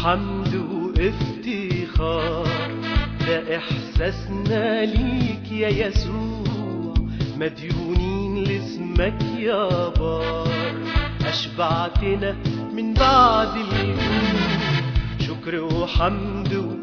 وحمد وافتخار ده إحساسنا ليك يا يسوع مديونين لاسمك يا بار أشبعتنا من بعد الجوع شكر وحمد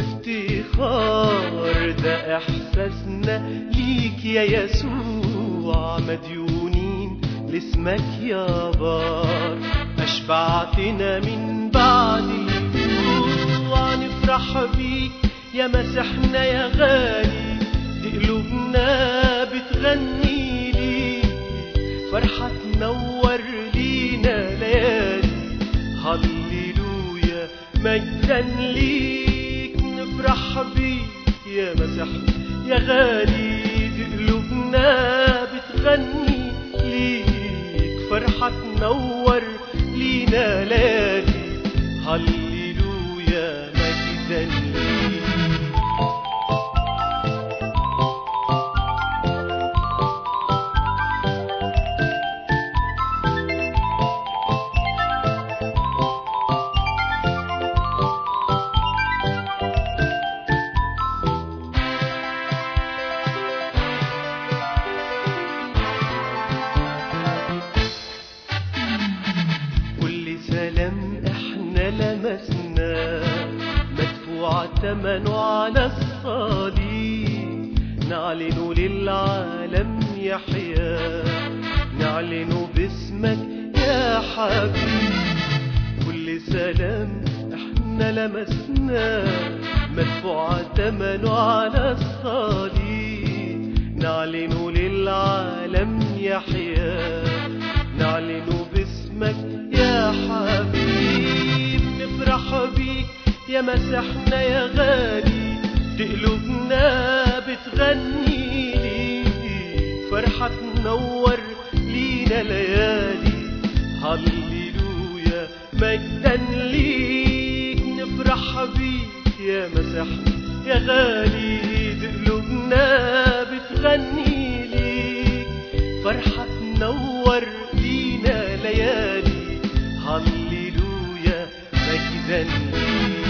وافتخار ده إحساسنا ليك يا يسوع مديونين لاسمك يا بار أشبعتنا من بعد الجوع نفرح بيك يا مسيحنا يا غالي دي قلوبنا بتغني ليك فرحة تنور لينا ليالي هللويا مجدا ليك نفرح بيك يا مسيحنا يا غالي دي قلوبنا بتغني ليك فرحة تنور لينا ليالي هللويا مجدا ليك كل سلام احنا لمسنا مدفوع ثمنه على الصليب نعلن للعالم يحيا نعلن باسمك يا حبيب كل سلام احنا لمسنا مدفوع ثمنه على الصليب نعلن للعالم يحيا نعلن باسمك يا حبيب نفرح بيك يا مسيحنا يا غالي دي قلوبنا بتغني ليك فرحة تنور لينا ليالي هللويا مجدا ليك نفرح بيك يا مسيحنا يا غالي دي قلوبنا بتغني ليك فرحة تنور لينا ليالي هللويا مجدا ليك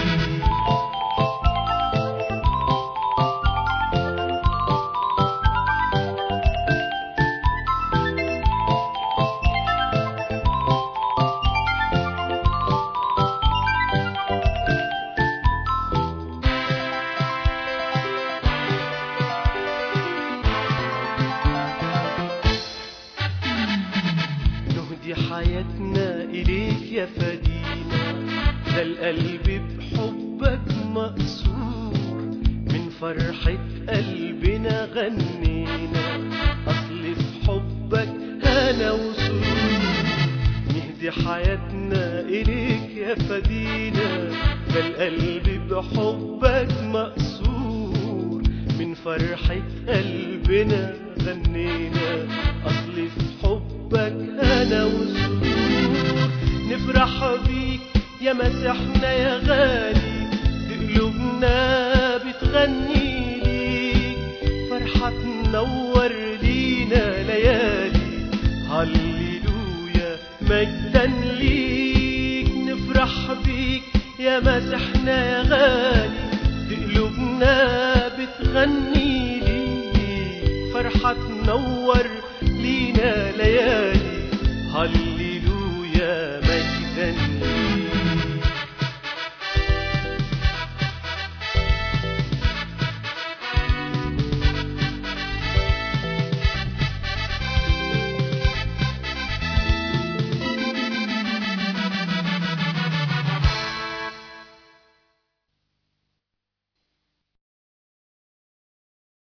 نهدي حياتنا إليك يا فدينا ده القلب بحبك مقصور من فرحة قلبنا غنينا أصل في حبك أنا وسرور نهدي حياتنا إليك يا فدينا ده القلب بحبك مقصور من فرحة قلبنا غنينا أصل في حبك أنا وسرور نفرح بيك يا مسيحنا يا غالي دي قلوبنا